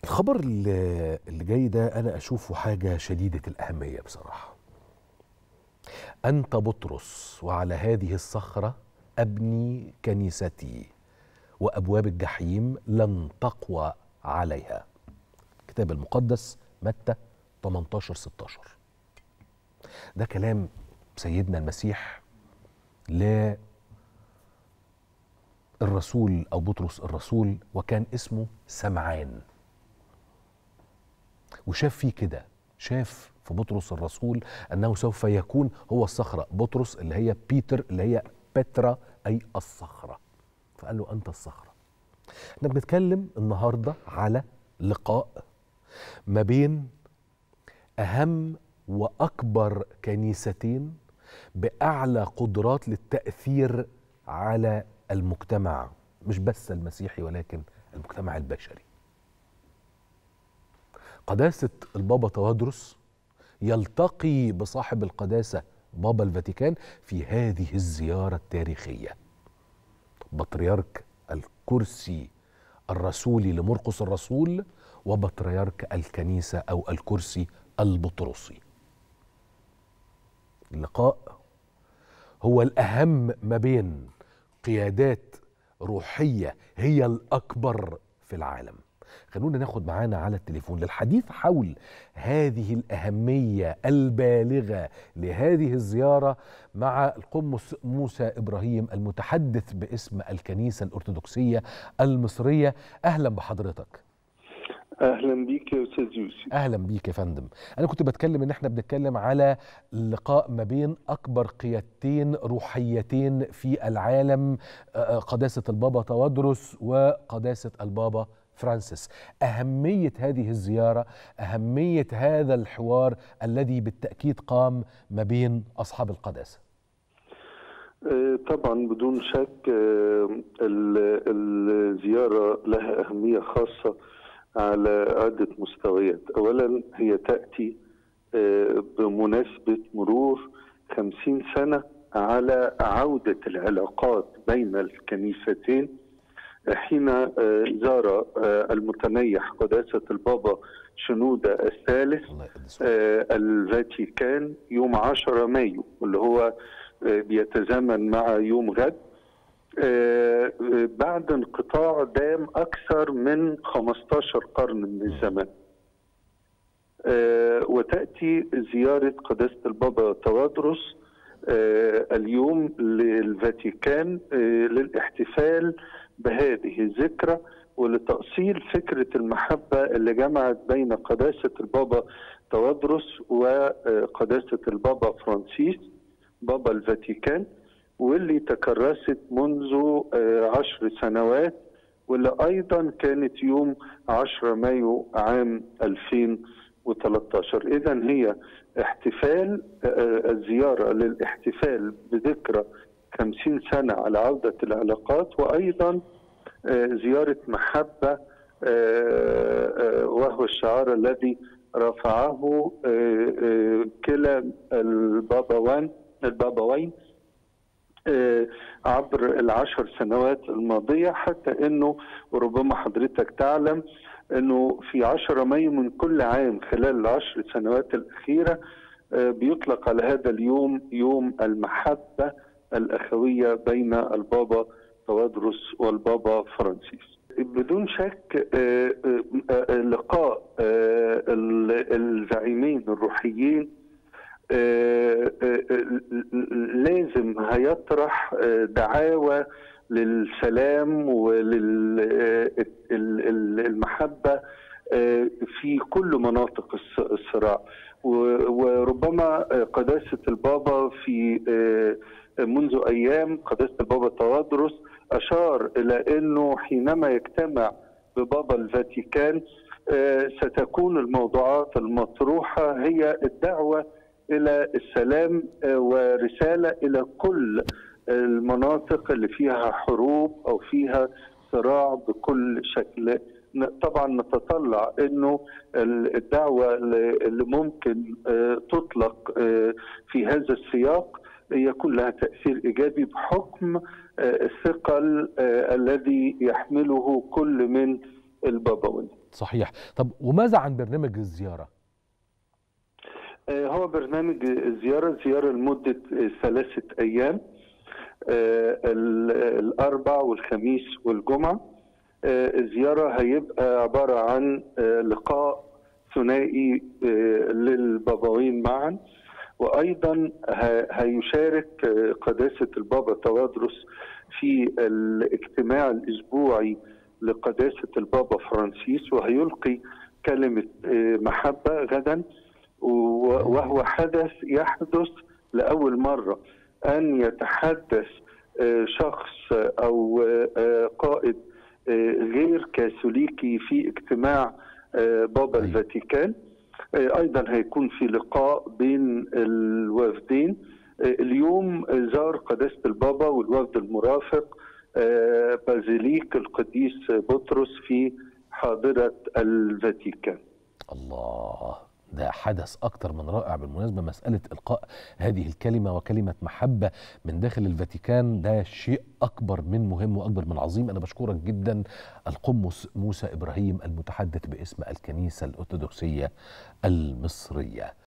الخبر اللي اللي جاي ده انا اشوفه حاجه شديده الاهميه بصراحه انت بطرس وعلى هذه الصخره ابني كنيستي وابواب الجحيم لن تقوى عليها الكتاب المقدس متى 18 16 ده كلام سيدنا المسيح ل الرسول او بطرس الرسول وكان اسمه سمعان وشاف فيه كده شاف في بطرس الرسول انه سوف يكون هو الصخره بطرس اللي هي بيتر اللي هي بترا اي الصخره فقال له انت الصخره احنا بنتكلم النهارده على لقاء ما بين اهم واكبر كنيستين باعلى قدرات للتاثير على المجتمع مش بس المسيحي ولكن المجتمع البشري قداسة البابا توادرس يلتقي بصاحب القداسة بابا الفاتيكان في هذه الزيارة التاريخية بطريرك الكرسي الرسولي لمرقس الرسول وبطريرك الكنيسة أو الكرسي البطرسي اللقاء هو الأهم ما بين قيادات روحية هي الأكبر في العالم خلونا ناخد معانا على التليفون للحديث حول هذه الأهمية البالغة لهذه الزيارة مع القمص موسى إبراهيم المتحدث باسم الكنيسة الأرثوذكسية المصرية أهلا بحضرتك اهلا بيك يا استاذ يوسف اهلا بيك يا فندم انا كنت بتكلم ان احنا بنتكلم على لقاء ما بين اكبر قيادتين روحيتين في العالم آه، قداسه البابا توادرس وقداسه البابا فرانسيس اهميه هذه الزياره اهميه هذا الحوار الذي بالتاكيد قام ما بين اصحاب القداسه آه، طبعا بدون شك آه، ال- الزياره لها اهميه خاصه على عده مستويات اولا هي تاتي آه، بمناسبه مرور خمسين سنه على عوده العلاقات بين الكنيستين حين آه، زار آه، المتنيح قداسه البابا شنوده الثالث الله يقدسه آه، الفاتيكان يوم 10 مايو اللي هو آه، بيتزامن مع يوم غد آه، آه، بعد انقطاع دام أكثر من 15 قرن من الزمن آه، وتأتي زيارة قداسة البابا توادرس آه، اليوم للفاتيكان آه، للاحتفال بهذه الذكرى ولتأصيل فكرة المحبة اللي جمعت بين قداسة البابا توادرس وقداسة البابا فرانسيس بابا الفاتيكان واللي تكرست منذ آه، عشر سنوات واللي أيضا كانت يوم 10 مايو عام 2013 إذا هي احتفال آه، الزيارة للاحتفال بذكرى 50 سنة على عودة العلاقات وأيضا آه، زيارة محبة آه، آه، وهو الشعار الذي رفعه آه، آه، كلا البابوان البابوين آه، عبر العشر سنوات الماضية حتى أنه وربما حضرتك تعلم أنه في عشر مايو من كل عام خلال العشر سنوات الأخيرة آه، بيطلق على هذا اليوم يوم المحبة الأخوية بين البابا توادرس والبابا فرانسيس بدون شك آه، آه، آه، لقاء آه، ال- الزعيمين الروحيين آه، آه، آه، لازم هيطرح آه، دعاوى للسلام وللمحبة في كل مناطق الص- الصراع و- وربما آه، قداسة البابا في آه، منذ أيام قداسة البابا توادرس أشار إلى أنه حينما يجتمع ببابا الفاتيكان آه، ستكون الموضوعات المطروحة هي الدعوة الى السلام آه، ورساله الى كل المناطق اللي فيها حروب او فيها صراع بكل شكل ن- طبعا نتطلع انه ال- الدعوه اللي اللي ممكن آه، تطلق آه، في هذا السياق يكون لها تاثير ايجابي بحكم آه، الثقل آه، الذي يحمله كل من البابوي صحيح طب وماذا عن برنامج الزيارة آه، هو برنامج الزيارة زيارة لمدة آه، ثلاثة أيام آه، ال- الأربع والخميس والجمعة آه، الزيارة هيبقى عبارة عن آه، لقاء ثنائي آه، للبابوين معا وأيضا ه- هيشارك آه، قداسة البابا توادرس في الاجتماع الأسبوعي لقداسة البابا فرانسيس وهيلقي كلمة آه، محبة غدا و- وهو حدث يحدث لأول مرة أن يتحدث آه، شخص أو آه، قائد آه، غير كاثوليكي في اجتماع آه، بابا أيوة. الفاتيكان آه، أيضا هيكون في لقاء بين الوفدين آه، اليوم زار قداسة البابا والوفد المرافق آه، بازيليك القديس بطرس في حاضرة الفاتيكان الله ده حدث أكتر من رائع بالمناسبة مسألة إلقاء هذه الكلمة وكلمة محبة من داخل الفاتيكان ده شيء أكبر من مهم وأكبر من عظيم أنا بشكرك جدا القمص موسى إبراهيم المتحدث باسم الكنيسة الأرثوذكسية المصرية